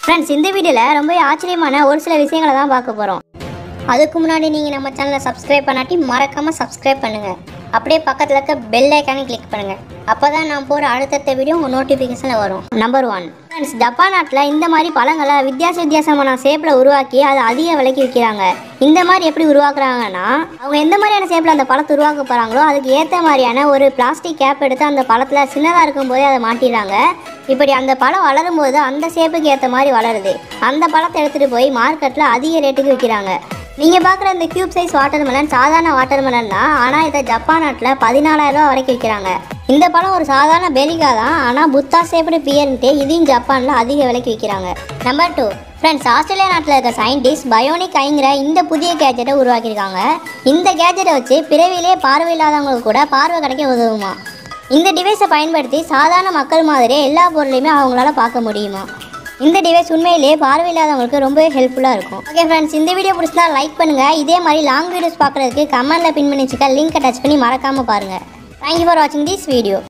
friends இந்த வீடியோவில் ரொம்ப ஆச்சரியமான ஒரு சில விஷயங்களை தான் பார்க்க போகிறோம் அதுக்கு முன்னாடி நீங்கள் நம்ம சேனலை சப்ஸ்கிரைப் பண்ணாட்டி மறக்காமல் சப்ஸ்கிரைப் பண்ணுங்கள் அப்படியே பக்கத்தில் இருக்க பெல் ஐக்கானை கிளிக் பண்ணுங்கள் அப்போ தான் நான் போகிற அடுத்தடுத்த வீடியோ உங்கள் நோட்டிஃபிகேஷனில் வரும் நம்பர் ஒன் ஃப்ரெண்ட்ஸ் ஜப்பான் நாட்டில் இந்த மாதிரி பழங்களை வித்தியாச வித்தியாசமான ஷேப்பில் உருவாக்கி அதை அதிக விலைக்கு விற்கிறாங்க இந்த மாதிரி எப்படி உருவாக்குறாங்கன்னா அவங்க எந்த மாதிரியான ஷேப்பில் அந்த பழத்தை உருவாக்க போகிறாங்களோ அதுக்கு ஏற்ற மாதிரியான ஒரு பிளாஸ்டிக் கேப் எடுத்து அந்த பழத்தில் சின்னதாக இருக்கும்போதே அதை மாட்டிடுறாங்க இப்படி அந்த பழம் வளரும் போது அந்த ஷேப்புக்கு ஏற்ற மாதிரி வளருது அந்த பழத்தை எடுத்துகிட்டு போய் மார்க்கெட்டில் அதிக ரேட்டுக்கு விற்கிறாங்க நீங்கள் பார்க்குற இந்த கியூப் சைஸ் வாட்டர் மெலன் சாதாரண வாட்டர் மெலன் தான் ஆனால் இதை ஜப்பான் நாட்டில் பதினாலாயிரம் ரூபா வரைக்கும் விற்கிறாங்க இந்த பழம் ஒரு சாதாரண பெலிகா தான் ஆனால் புத்தா சேப்படு பியர்ன்ட்டு இதையும் ஜப்பானில் அதிக விலைக்கு விற்கிறாங்க நம்பர் டூ ஃப்ரெண்ட்ஸ் ஆஸ்திரேலியா நாட்டில் இருக்க சயின்டிஸ்ட் பயோனிக் ஐங்கிற இந்த புதிய கேஜெட்டை உருவாக்கியிருக்காங்க இந்த கேஜெட்டை வச்சு பிறவிலே பார்வை இல்லாதவங்களுக்கு கூட பார்வை கிடைக்க உதவுமா இந்த டிவைஸை பயன்படுத்தி சாதாரண மக்கள் மாதிரியே எல்லா பொருளையுமே அவங்களால பார்க்க முடியுமா இந்த டிவைஸ் உண்மையிலேயே பார்வையில்லாதவங்களுக்கு ரொம்பவே ஹெல்ப்ஃபுல்லாக இருக்கும் ஓகே ஃப்ரெண்ட்ஸ் இந்த வீடியோ பிடிச்சிருந்தா லைக் பண்ணுங்கள் இதே மாதிரி லாங் வீடியோஸ் பார்க்குறதுக்கு கமெண்ட்டில் பின் பண்ணி வச்சுக்க லிங்க்கை டச் பண்ணி மறக்காமல் பாருங்கள் தேங்க்யூ ஃபார் வாட்சிங் திஸ் வீடியோ